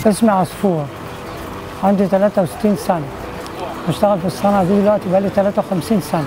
اسمي عصفور عندي 63 سنة بشتغل في الصنعة دي دلوقتي بقالي 53 سنة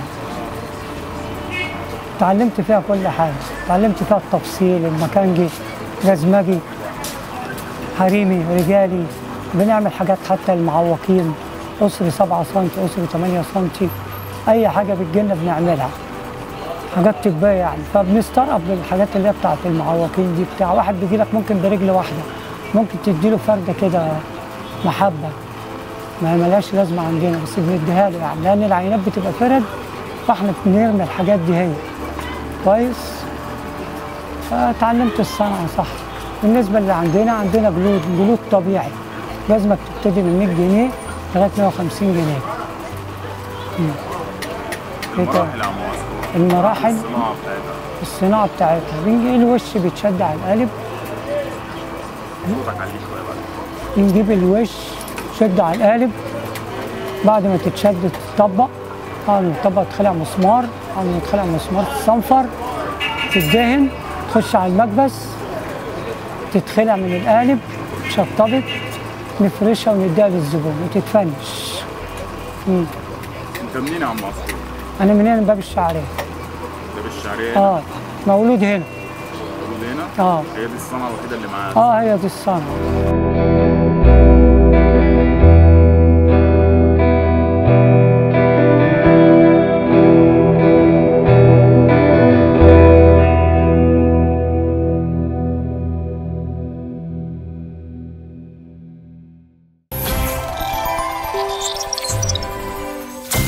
اتعلمت فيها كل حاجة اتعلمت فيها التفصيل المكانجي جزمجي حريمي رجالي بنعمل حاجات حتى المعوقين أسر 7 سم أسر 8 سم أي حاجة بتجيلنا بنعملها حاجات طبية يعني فبنستغرب بالحاجات اللي هي بتاعت المعوقين دي بتاع واحد بيجي لك ممكن برجل واحدة ممكن تديله فردة كده محبة ما هي ملهاش لازمة عندنا بس بنديها له يعني لأن العينات بتبقى فرد فاحنا بنرمي الحاجات دي هي كويس فتعلمت الصنعة صح بالنسبة اللي عندنا عندنا جلود جلود طبيعي لازمك تبتدي من 100 جنيه لغاية 150 جنيه مم. إيه تاني؟ المراحل عم واصل المراحل الصناعه بتاعتها الصناعة بتاعتها بنجي الوش بيتشد على القالب صوتك عليه شويه بقى نجيب الوش شد على القالب بعد ما تتشد تطبق بعد ما تطبق تخلع مسمار بعد ما تخلع مسمار تصنفر تدهن تخش على المكبس تتخلع من القالب تشطبت نفرشها ونديها للزبون وتتفنش مم. انت منين يا عم مصر؟ انا من هنا من باب الشعريه ده بالشعريه اه مولود هنا موجود هنا اه هي دي الصنعه الوحيده اللي معاك اه هي دي الصنعه